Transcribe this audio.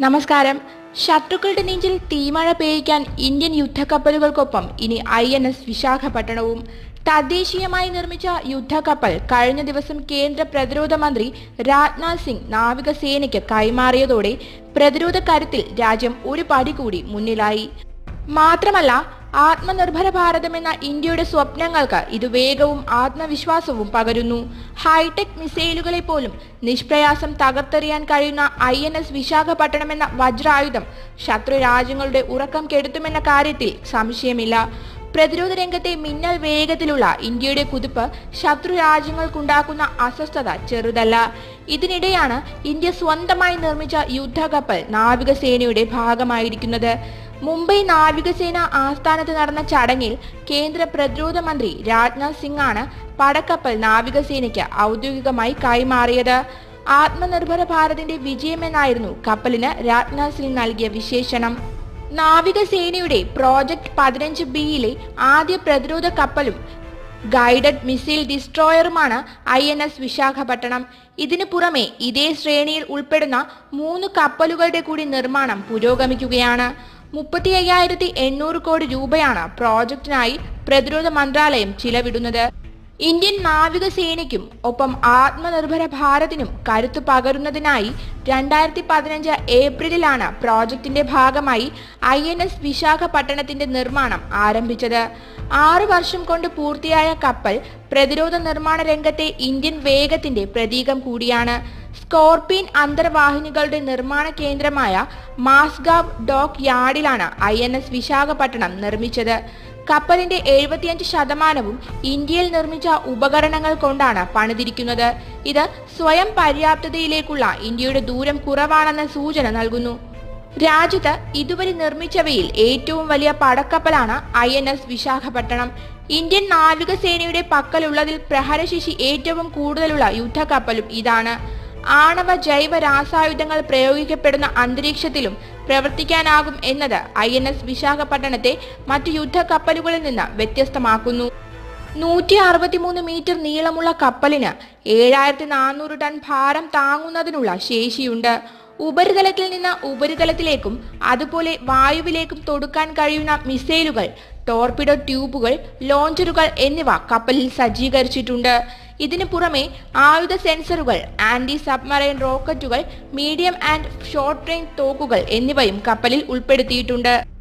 നമസ്കാരം ശത്രുക്കളുടെ നെഞ്ചിൽ തീമഴ പെയ്യിക്കാൻ ഇന്ത്യൻ യുദ്ധക്കപ്പലുകൾക്കൊപ്പം ഇനി ഐ എൻ എസ് വിശാഖപട്ടണവും തദ്ദേശീയമായി നിർമ്മിച്ച യുദ്ധക്കപ്പൽ കഴിഞ്ഞ ദിവസം കേന്ദ്ര പ്രതിരോധ മന്ത്രി രാജ്നാഥ് സിംഗ് നാവികസേനയ്ക്ക് കൈമാറിയതോടെ പ്രതിരോധ കരുത്തിൽ രാജ്യം ഒരു പടി കൂടി മുന്നിലായി മാത്രമല്ല ആത്മനിർഭര ഭാരതം എന്ന ഇന്ത്യയുടെ സ്വപ്നങ്ങൾക്ക് ഇത് വേഗവും ആത്മവിശ്വാസവും പകരുന്നു ഹൈടെക് മിസൈലുകളെ പോലും നിഷ്പ്രയാസം തകർത്തെറിയാൻ കഴിയുന്ന ഐ എൻ എസ് വിശാഖപട്ടണം എന്ന വജ്രായുധം ശത്രു രാജ്യങ്ങളുടെ ഉറക്കം കെടുത്തുമെന്ന കാര്യത്തിൽ സംശയമില്ല പ്രതിരോധ രംഗത്തെ മിന്നൽ വേഗത്തിലുള്ള ഇന്ത്യയുടെ കുതിപ്പ് ശത്രു രാജ്യങ്ങൾക്കുണ്ടാക്കുന്ന അസ്വസ്ഥത ചെറുതല്ല ഇതിനിടെയാണ് ഇന്ത്യ സ്വന്തമായി നിർമ്മിച്ച യുദ്ധകപ്പൽ നാവികസേനയുടെ ഭാഗമായിരിക്കുന്നത് മുംബൈ നാവികസേന ആസ്ഥാനത്ത് നടന്ന ചടങ്ങിൽ കേന്ദ്ര പ്രതിരോധ മന്ത്രി രാജ്നാഥ് സിംഗ് ആണ് പടക്കപ്പൽ നാവികസേനയ്ക്ക് ഔദ്യോഗികമായി കൈമാറിയത് ആത്മനിർഭര ഭാരതിന്റെ വിജയമെന്നായിരുന്നു കപ്പലിന് രാജ്നാഥ് സിംഗ് നൽകിയ വിശേഷണം നാവികസേനയുടെ പ്രോജക്ട് പതിനഞ്ച് ബിയിലെ ആദ്യ പ്രതിരോധ കപ്പലും ഗൈഡഡ് മിസൈൽ ഡിസ്ട്രോയറുമാണ് ഐ എൻ എസ് വിശാഖപട്ടണം ഇതിനു പുറമെ ഇതേ ശ്രേണിയിൽ ഉൾപ്പെടുന്ന മൂന്ന് കപ്പലുകളുടെ കൂടി നിർമ്മാണം പുരോഗമിക്കുകയാണ് മുപ്പത്തി അയ്യായിരത്തി എണ്ണൂറ് കോടി രൂപയാണ് പ്രോജക്റ്റിനായി പ്രതിരോധ മന്ത്രാലയം ചിലവിടുന്നത് ഇന്ത്യൻ നാവികസേനയ്ക്കും ഒപ്പം ആത്മനിർഭര ഭാരതിനും കരുത്തു പകരുന്നതിനായി രണ്ടായിരത്തി പതിനഞ്ച് ഏപ്രിലിലാണ് പ്രോജക്റ്റിന്റെ ഭാഗമായി ഐ എൻ എസ് വിശാഖപട്ടണത്തിന്റെ നിർമ്മാണം ആരംഭിച്ചത് ആറു വർഷം കൊണ്ട് പൂർത്തിയായ കപ്പൽ പ്രതിരോധ നിർമ്മാണ രംഗത്തെ ഇന്ത്യൻ വേഗത്തിന്റെ പ്രതീകം കൂടിയാണ് സ്കോർപിയൻ അന്തർവാഹിനികളുടെ നിർമ്മാണ കേന്ദ്രമായ മാസ്ഗാവ് ഡോക്ക് യാർഡിലാണ് ഐ എൻ എസ് വിശാഖപട്ടണം നിർമ്മിച്ചത് കപ്പലിന്റെ എഴുപത്തിയഞ്ച് ശതമാനവും ഇന്ത്യയിൽ നിർമ്മിച്ച ഉപകരണങ്ങൾ കൊണ്ടാണ് പണിതിരിക്കുന്നത് ഇത് സ്വയം പര്യാപ്തതയിലേക്കുള്ള ഇന്ത്യയുടെ ദൂരം കുറവാണെന്ന സൂചന നൽകുന്നു രാജ്യത്ത് ഇതുവരെ നിർമ്മിച്ചവയിൽ ഏറ്റവും വലിയ പടക്കപ്പലാണ് I N S Visakhapatnam Indian നാവികസേനയുടെ പക്കലുള്ളതിൽ പ്രഹരശേഷി ഏറ്റവും കൂടുതലുള്ള യുദ്ധക്കപ്പലും ഇതാണ് ആണവ ജൈവ രാസായുധങ്ങൾ പ്രയോഗിക്കപ്പെടുന്ന അന്തരീക്ഷത്തിലും പ്രവർത്തിക്കാനാകും എന്നത് ഐ എൻ എസ് വിശാഖപട്ടണത്തെ മറ്റു യുദ്ധക്കപ്പലുകളിൽ നിന്ന് വ്യത്യസ്തമാക്കുന്നു നൂറ്റി അറുപത്തിമൂന്ന് മീറ്റർ നീളമുള്ള കപ്പലിന് ഏഴായിരത്തി നാനൂറ് ടൺ ഭാരം താങ്ങുന്നതിനുള്ള ശേഷിയുണ്ട് ഉപരിതലത്തിൽ നിന്ന് ഉപരിതലത്തിലേക്കും അതുപോലെ വായുവിലേക്കും തൊടുക്കാൻ കഴിയുന്ന മിസൈലുകൾ ടോർപിഡോ ട്യൂബുകൾ ലോഞ്ചറുകൾ എന്നിവ കപ്പലിൽ സജ്ജീകരിച്ചിട്ടുണ്ട് ഇതിനു പുറമെ ആയുധ സെൻസറുകൾ ആന്റി സബ്മറൈൻ റോക്കറ്റുകൾ മീഡിയം ആൻഡ് ഷോർട്ട് റേഞ്ച് തോക്കുകൾ എന്നിവയും കപ്പലിൽ ഉൾപ്പെടുത്തിയിട്ടുണ്ട്